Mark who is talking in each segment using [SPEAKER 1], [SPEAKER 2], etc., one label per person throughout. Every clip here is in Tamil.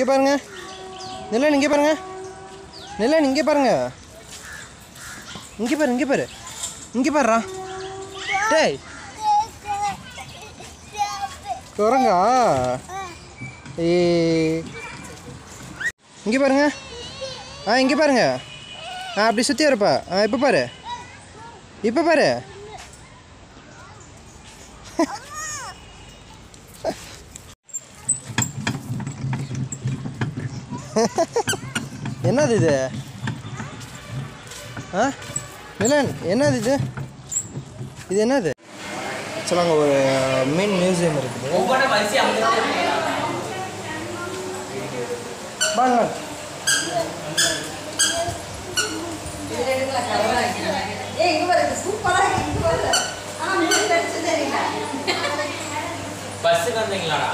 [SPEAKER 1] இங்கே பாருங்க நிலன் இங்கே பாருங்க நிலன் இங்கே பாருங்க இங்கே பாரு இங்கே பாரு இங்கே பாருடா டேய் குரங்கா ஏ இங்கே பாருங்க ஆ இங்கே பாருங்க ஆ அப்படி சுற்றி வரப்பா ஆ இப்போ பாரு இப்போ பாரு என்னது இது ஆ மிலன் என்னது இது இது என்னது சொல்லுங்க ஒரு மீன் மியூசியம் இருக்குது
[SPEAKER 2] ஒவ்வொன்றும் வரிசை
[SPEAKER 1] வாங்க
[SPEAKER 3] ஏய் இங்க பாரு சூப்பரா இருக்கு இங்க பாரு ஆனா மூணு கடிச்சு தெரியல
[SPEAKER 2] பஸ்ஸுக்கு வந்தீங்களாடா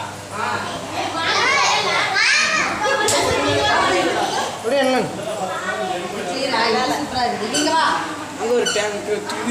[SPEAKER 1] அப்படியே என்னன்
[SPEAKER 3] கிளியரா இல்ல சூப்பரா இருக்கு நீங்க வா
[SPEAKER 1] அது ஒரு டேங்க் இது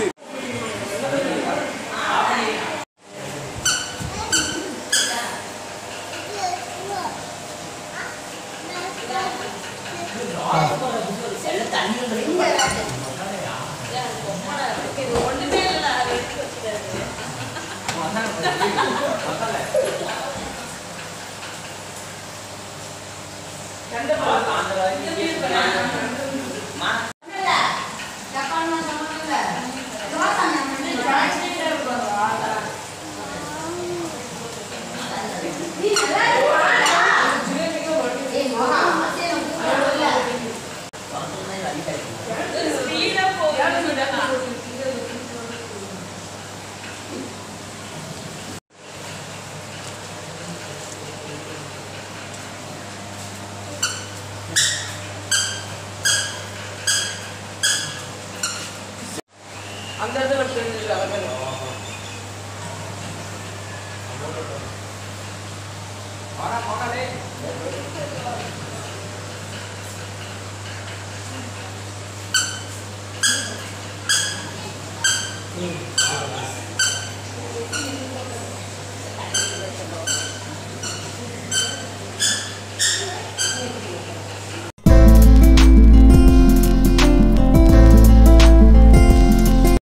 [SPEAKER 2] அந்த இடத்துல தெரிஞ்சு அதை மாதிரி வாடா வாடா டேய்
[SPEAKER 1] ம்